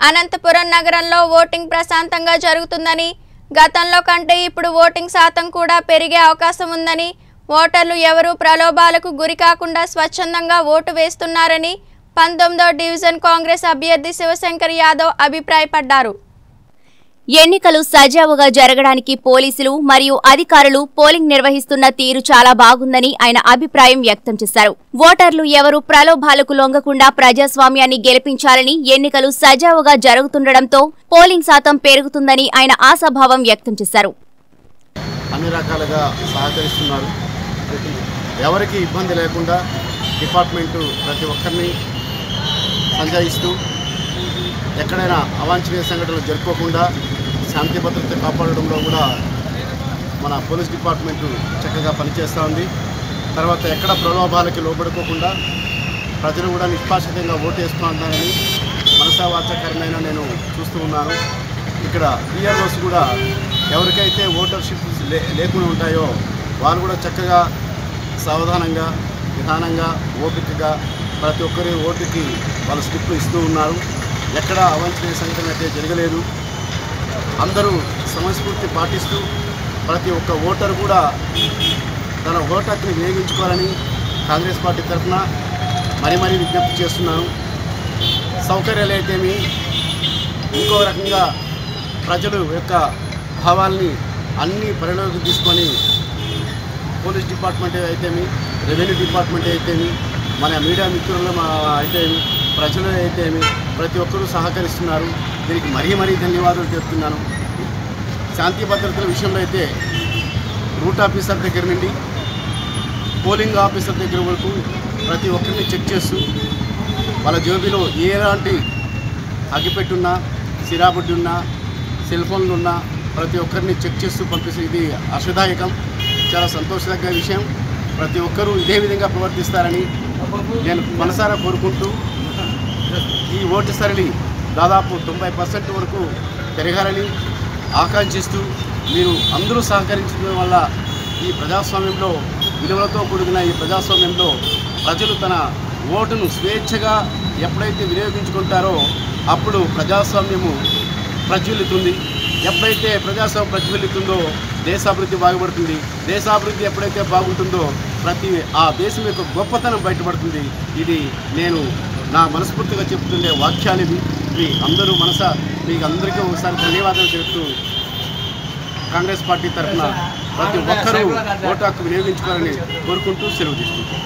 అనంతపురం నగరంలో ఓటింగ్ ప్రశాంతంగా జరుగుతుందని గతంలో కంటే ఇప్పుడు ఓటింగ్ శాతం కూడా పెరిగే అవకాశం ఉందని ఓటర్లు ఎవరూ ప్రలోభాలకు గురి కాకుండా స్వచ్ఛందంగా ఓటు వేస్తున్నారని పంతొమ్మిదో డివిజన్ కాంగ్రెస్ అభ్యర్థి శివశంకర్ యాదవ్ అభిప్రాయపడ్డారు ఎన్నికలు సజావుగా జరగడానికి పోలీసులు మరియు అధికారులు పోలింగ్ నిర్వహిస్తున్న తీరు చాలా బాగుందని ఆయన అభిప్రాయం వ్యక్తం చేశారు ఓటర్లు ఎవరు ప్రలోభాలకు లొంగకుండా ప్రజాస్వామ్యాన్ని గెలిపించాలని ఎన్నికలు సజావుగా జరుగుతుండటంతో పోలింగ్ శాతం పెరుగుతుందని ఆయన ఆశాభావం వ్యక్తం చేశారు అన్ని రకాలుగా సహకరిస్తున్నారు ఎవరికి ఇబ్బంది లేకుండా డిపార్ట్మెంటు ప్రతి ఒక్కరిని సంజాయిస్తూ ఎక్కడైనా అవాంఛనీయ సంఘటనలు జరుపుకోకుండా శాంతి భద్రత కాపాడడంలో కూడా మన పోలీస్ డిపార్ట్మెంటు చక్కగా పనిచేస్తూ ఉంది తర్వాత ఎక్కడ ప్రలోభాలకి లోబడుకోకుండా ప్రజలు కూడా నిష్పాక్షితంగా ఓటు వేస్తున్నారని మనసావాచకరమైన నేను చూస్తూ ఉన్నాను ఇక్కడ పిఆర్ఓస్ కూడా ఎవరికైతే ఓటర్షిప్ లే లేకుండా ఉంటాయో వాళ్ళు కూడా చక్కగా సావధానంగా నిదానంగా ఓపికగా ప్రతి ఒక్కరి ఓటుకి వాళ్ళ స్లిప్లు ఇస్తూ ఉన్నారు ఎక్కడ అవాంఛనీయ సంఘటన అయితే జరగలేదు అందరూ సమస్ఫూర్తి పాటిస్తూ ప్రతి ఒక్క ఓటరు కూడా తన ఓటు హక్కుని వినియోగించుకోవాలని కాంగ్రెస్ పార్టీ తరఫున మరీ మరీ విజ్ఞప్తి చేస్తున్నాను సౌకర్యాలు అయితేమి ఇంకో రకంగా ప్రజలు యొక్క భావాల్ని అన్ని పరిలోకి తీసుకొని పోలీస్ డిపార్ట్మెంట్ అయితేమి రెవెన్యూ డిపార్ట్మెంట్ అయితేమి మన మీడియా మిత్రులు మా అయితేమి ప్రజలు అయితేమి ప్రతి ఒక్కరూ సహకరిస్తున్నారు దీనికి మరీ మరీ ధన్యవాదాలు చెప్తున్నాను శాంతి భద్రతల విషయంలో అయితే రూట్ ఆఫీసర్ దగ్గర నుండి పోలింగ్ ఆఫీసర్ దగ్గర వరకు ప్రతి ఒక్కరిని చెక్ చేస్తూ వాళ్ళ జోబీలో ఎలాంటి అగ్గిపెట్టున్నా సిరాబుడ్డి ఉన్నా సెల్ ఫోన్లు ఉన్నా ప్రతి ఒక్కరిని చెక్ చేస్తూ పంపిస్తే ఇది హర్షదాయకం చాలా సంతోషదగ్గ విషయం ప్రతి ఒక్కరూ ఇదే విధంగా ప్రవర్తిస్తారని నేను మనసారా కోరుకుంటూ ఈ ఓటు సరళి దాదాపు తొంభై పర్సెంట్ వరకు పెరగాలని ఆకాంక్షిస్తూ మీరు అందరూ సహకరించడం వల్ల ఈ ప్రజాస్వామ్యంలో విలువలతో కూడిన ఈ ప్రజాస్వామ్యంలో ప్రజలు తన ఓటును స్వేచ్ఛగా ఎప్పుడైతే వినియోగించుకుంటారో అప్పుడు ప్రజాస్వామ్యము ప్రజ్వలితుంది ఎప్పుడైతే ప్రజాస్వామ్యం ప్రజ్వలితుందో దేశాభివృద్ధి బాగుపడుతుంది దేశాభివృద్ధి ఎప్పుడైతే బాగుంటుందో ప్రతి ఆ దేశం యొక్క గొప్పతనం బయటపడుతుంది ఇది నేను నా మనస్ఫూర్తిగా చెప్తుండే వాక్యాలు ఇవి ఇవి అందరూ మనస మీకు అందరికీ ఒకసారి ధన్యవాదాలు చెప్తూ కాంగ్రెస్ పార్టీ తరఫున ప్రతి ఒక్కరూ ఓటు హక్కు వినియోగించుకోవాలని కోరుకుంటూ సెలవు తీసుకుంటాను